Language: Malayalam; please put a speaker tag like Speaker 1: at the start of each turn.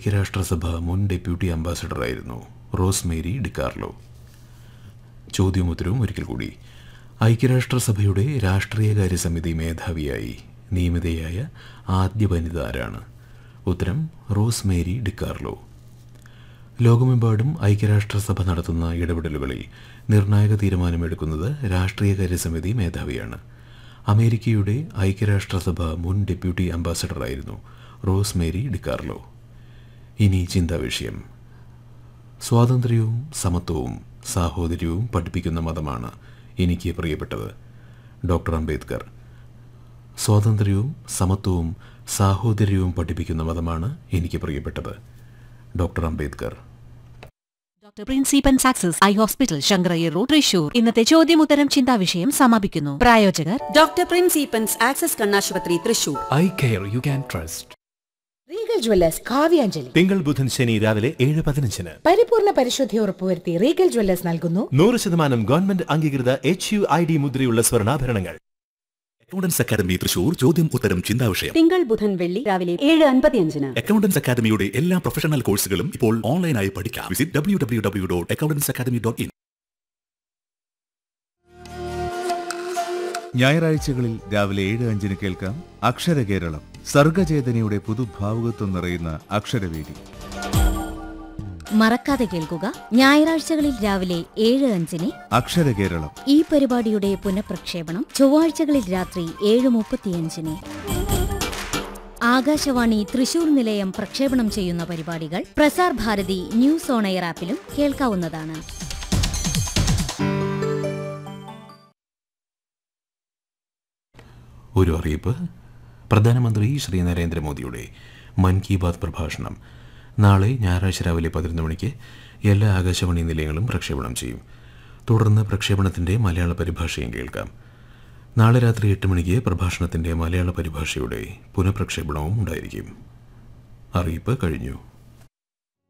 Speaker 1: ഐക്യരാഷ്ട്രസഭ മുൻ ഡെപ്യൂട്ടി അംബാസഡറായിരുന്നു റോസ്മേരി ഡിക്കാർലോ ചോദ്യമുത്തരവും ഒരിക്കൽ കൂടി ഐക്യരാഷ്ട്രസഭയുടെ രാഷ്ട്രീയകാര്യ സമിതി മേധാവിയായി നിയമിതയായ ആദ്യ വനിത ആരാണ് ഉത്തരം റോസ്മേരി ഡിക്കാർലോ ലോകമെമ്പാടും ഐക്യരാഷ്ട്രസഭ നടത്തുന്ന ഇടപെടലുകളിൽ നിർണായക തീരുമാനമെടുക്കുന്നത് രാഷ്ട്രീയകാര്യ സമിതി മേധാവിയാണ് അമേരിക്കയുടെ ഐക്യരാഷ്ട്രസഭ മുൻ ഡെപ്യൂട്ടി അംബാസഡറായിരുന്നു റോസ്മേരി ഡിക്കാർലോ ഇനി ചിന്താ വിഷയം സ്വാതന്ത്ര്യവും സമത്വവും സാഹോദര്യവും പഠിപ്പിക്കുന്ന മതമാണ് എനിക്ക് പ്രിയപ്പെട്ടത് ഡോക്ടർ അംബേദ്കർ സ്വാതന്ത്ര്യവും സമത്വവും സാഹോദര്യവും പഠിപ്പിക്കുന്ന മതമാണ് എനിക്ക് പ്രിയപ്പെട്ടത് ഡോക്ടർ അംബേദ്കർ
Speaker 2: ഡോക്ടർ പ്രിൻസിപ്പൻ സാക്സസ് eye hospital Sankarayyar road Thrissur ഇന്നത്തെ ചോദ്യമുത്തരം ചിന്താവിഷയം സമാപിക്കുന്നു പ്രായോജകർ
Speaker 3: ഡോക്ടർ പ്രിൻസിപ്പൻസ് ആക്സസ് കണ്ണാശുപത്രി Thrissur
Speaker 4: eye care you can trust
Speaker 5: Regal jewellers കാവ്യാഞ്ജലി
Speaker 6: തിങ്കൾ ബുധൻ ശനി രാവിലെ ഏഴ് പതിനഞ്ചിന്
Speaker 5: പരിപൂർണ പരിശുദ്ധി ഉറപ്പുവരുത്തി റീഗൽ ജ്വല്ലേഴ്സ് നൽകുന്നു
Speaker 6: നൂറ് ശതമാനം ഗവൺമെന്റ് അംഗീകൃത എച്ച് യു ഐ ഡി മുദ്രയുള്ള സ്വർണ്ണാഭരണങ്ങൾ
Speaker 7: അക്കൗണ്ടൻസ് അക്കാദമി തൃശൂർ ചോദ്യം ഉത്തരം ചിന്താവിഷയം
Speaker 3: തിങ്കൾ ബുധൻ വെള്ളി രാവിലെ ഏഴ് അൻപത്തിയഞ്ചിന്
Speaker 7: അക്കൗണ്ടൻസ് അക്കാദമിയുടെ എല്ലാ പ്രൊഫഷണൽ കോഴ്സുകളും ഇപ്പോൾ ഓൺലൈനായി പഠിക്കാം visit W W W dot accountants academy dot in
Speaker 8: ഞായറാഴ്ചകളിൽ രാവിലെ ഏഴ് അഞ്ചിന് കേൾക്കാം അക്ഷരകേരളം സർഗചേതനയുടെ പുതുഭാവുകത്വം നിറയുന്ന അക്ഷരവേദി
Speaker 9: മറക്കാതെ കേൾക്കുക ഞായറാഴ്ചകളിൽ രാവിലെ ഏഴ് അഞ്ചിന്
Speaker 8: അക്ഷരകേരളം
Speaker 9: ഈ പരിപാടിയുടെ പുനഃപ്രക്ഷേപണം ചൊവ്വാഴ്ചകളിൽ രാത്രി ഏഴ് മുപ്പത്തിയഞ്ചിന് ആകാശവാണി തൃശൂർ നിലയം പ്രക്ഷേപണം ചെയ്യുന്ന പരിപാടികൾ Prasar Bharati news on air ആപ്പിലും കേൾക്കാവുന്നതാണ്
Speaker 1: ഒരു അറിയിപ്പ് പ്രധാനമന്ത്രി ശ്രീ നരേന്ദ്രമോദിയുടെ മൻ കി ബാത് പ്രഭാഷണം നാളെ ഞായറാഴ്ച രാവിലെ പതിനൊന്ന് മണിക്ക് എല്ലാ ആകാശവാണി നിലയങ്ങളും പ്രക്ഷേപണം ചെയ്യും തുടർന്ന് പ്രക്ഷേപണത്തിൻ്റെ മലയാള പരിഭാഷയും കേൾക്കാം നാളെ രാത്രി എട്ട് മണിക്ക് പ്രഭാഷണത്തിൻ്റെ മലയാള പരിഭാഷയുടെ പുനഃപ്രക്ഷേപണവും ഉണ്ടായിരിക്കും അറിയിപ്പ് കഴിഞ്ഞു